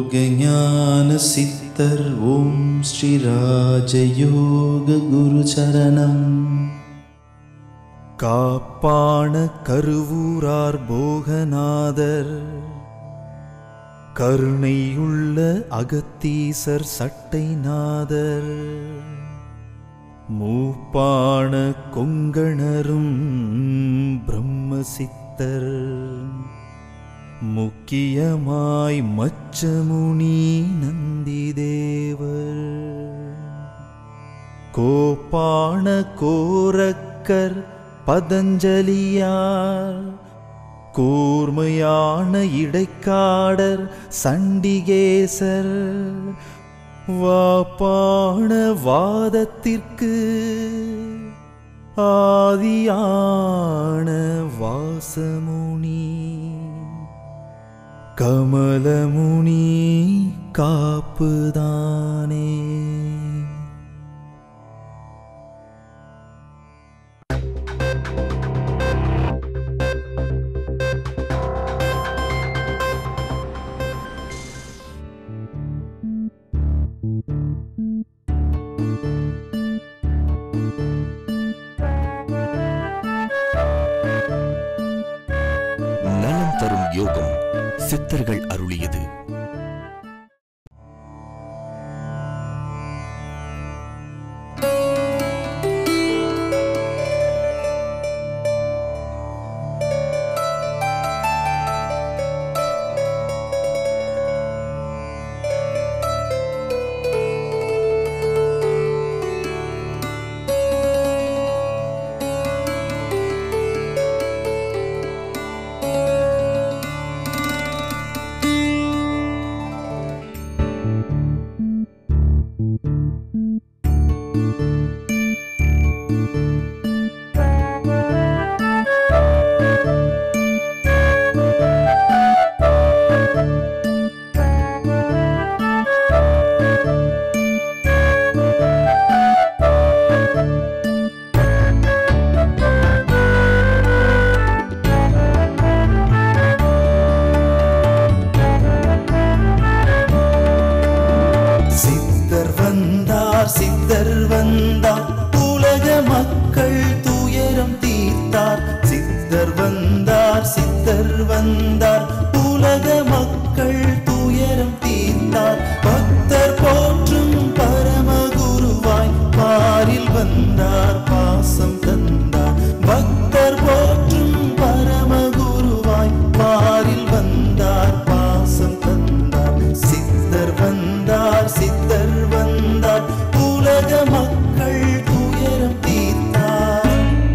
யோகஞான சித்தர் ஓம் ஸ்ரீராஜ யோக குரு சரணம் காப்பான கருவூரார் போகநாதர் கருணையுள்ள அகத்தீசர் சட்டைநாதர் மூப்பான கொங்கணரும் பிரம்மசித்தர் முக்கியமாய் மச்சமுனி நந்திதேவர் கோப்பான கோரக்கர் பதஞ்சலியார் கூர்மையான இடைக்காடர் சண்டிகேசர் வாப்பான வாதத்திற்கு ஆதியான வாசமுனி கமலமுனி காப்புதானே நலம் தரும் யோகம் சித்தர்கள் அருளியது சித்தர் வந்தார் சித்தர் வந்தார் உலக மக்கள் துயரம் தீர்த்தார் சித்தர் வந்தார் சித்தர் வந்தார் உலக மக்கள் துயரம் தீர்த்தார் பக்தர் போற்றும் பரமகுருவாய் பாரில் வந்தார் பாசம் தந்தார் பக்தர் போற்றும் பரமகுருவாய் பாரில் வந்தார் பாசம் தந்தார் சித்தர் வந்தார் சித்தர் வந்தார் உலக மக்கள் துயரம் தீர்த்தார்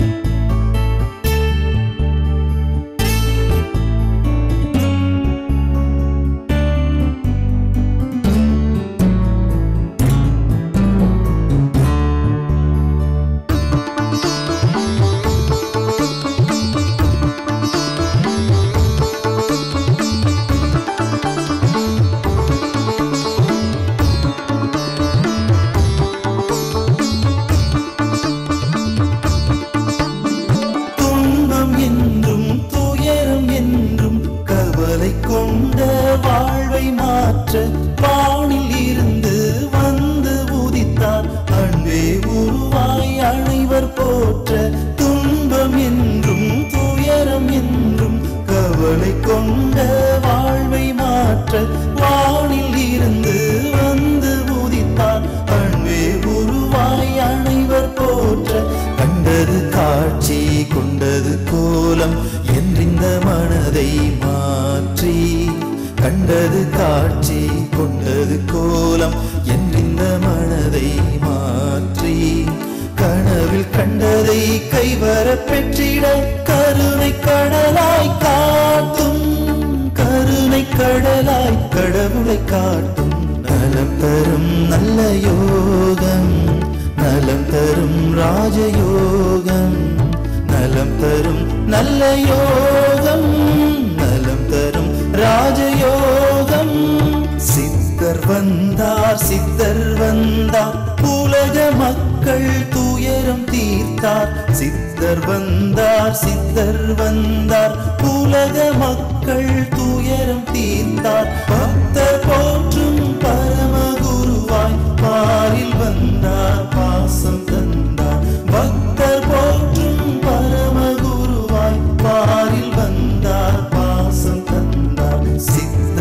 துன்பம் என்றும் துயரம் என்றும் கவலை கொண்ட வாழ்வை மாற்ற வானில் இருந்து வந்து உதித்தார் அன்பே உருவாய் அனைவர் போற்ற துன்பம் என்றும் துயரம் என்றும் கவலை கொண்ட வாழ்வை மாற்ற வானில் இருந்து வந்து உதித்தார் அன்பே உருவாய் அனைவர் போற்ற கண்டது காட்சி கொண்டது கோலம் என்றிந்த மனதை மாற்றி கண்டது காட்சி கொண்டது கோலம் என்றிந்த மனதை மாற்றி கனவில் கண்டதை கைவர பெற்றிட கருணை கடலாய் காட்டும் கருணை கடலாய் கடவுளை காட்டும் நலம் தரும் நல்ல யோகம் நலம் தரும் ராஜயோகம் நலம் தரும் நல்ல யோகம் நலம் தரும் ராஜயோகம் சித்தர் வந்தார் சித்தர் வந்தார் உலக மக்கள் துயரம் தீர்த்தார் சித்தர் வந்தார் சித்தர் வந்தார் உலக மக்கள் துயரம் தீர்த்தார் பக்தர் போற்ற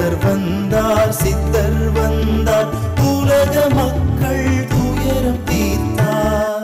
சித்தர் வந்தார் சித்தர் வந்தார் உலக மக்கள் துயரம் தீர்த்தார்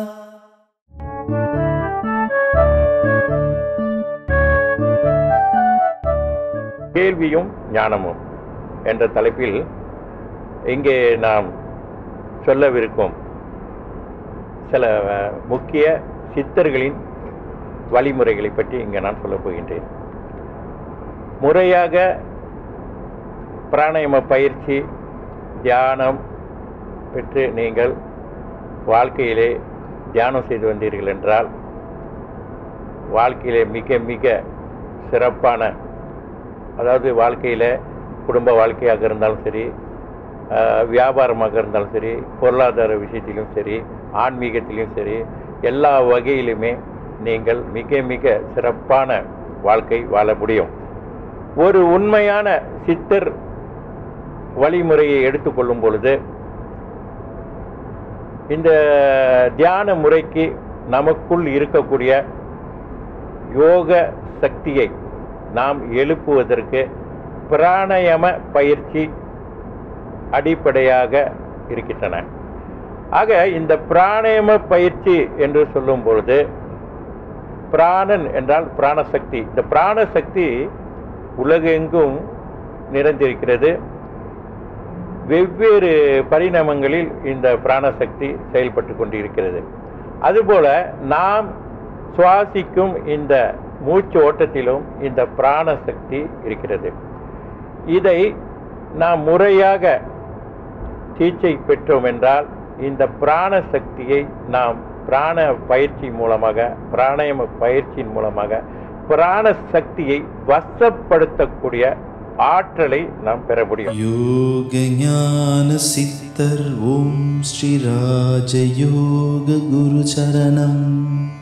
கேள்வியும் ஞானமும் என்ற தலைப்பில் இங்கே நாம் சொல்லவிருக்கும் சில அஹ், முக்கிய சித்தர்களின் வழிமுறைகளை பற்றி இங்கே நான் சொல்லப் போகின்றேன் முறையாக பிராணாயாம பயிற்சி தியானம் பெற்று நீங்கள் வாழ்க்கையிலே தியானம் செய்து வந்தீர்கள் என்றால் வாழ்க்கையிலே மிக மிக சிறப்பான அதாவது வாழ்க்கையில் குடும்ப வாழ்க்கையாக இருந்தாலும் சரி அஹ், வியாபாரமாக இருந்தாலும் சரி பொருளாதார விஷயத்திலும் சரி ஆன்மீகத்திலும் சரி எல்லா வகையிலுமே நீங்கள் மிக மிக சிறப்பான வாழ்க்கை வாழ முடியும் ஒரு உண்மையான சித்தர் வழிமுறையை எடுத்துக்கொள்ளும் பொழுது இந்த தியான முறைக்கு நமக்குள் இருக்கக்கூடிய யோக சக்தியை நாம் எழுப்புவதற்கு பிராணாயாம பயிற்சி அடிப்படையாக இருக்கின்றன ஆக இந்த பிராணாயாம பயிற்சி என்று சொல்லும் பொழுது பிராணன் என்றால் பிராணசக்தி இந்த பிராணசக்தி உலகெங்கும் நிறைந்திருக்கிறது வெவ்வேறு பரிணாமங்களில் இந்த பிராணசக்தி செயல்பட்டு கொண்டிருக்கிறது அதுபோல நாம் சுவாசிக்கும் இந்த மூச்சு ஓட்டத்திலும் இந்த பிராணசக்தி இருக்கிறது இதை நாம் முறையாக சிகிச்சை பெற்றோம் என்றால் இந்த பிராண சக்தியை நாம் பிராண பயிற்சி மூலமாக பிராணாயாம பயிற்சியின் மூலமாக பிராண சக்தியை வசப்படுத்தக்கூடிய ஆற்றலை நாம் பெற முடியும் योग ज्ञान सिद्धर ॐ श्रीराजयोग गुरुचरणम्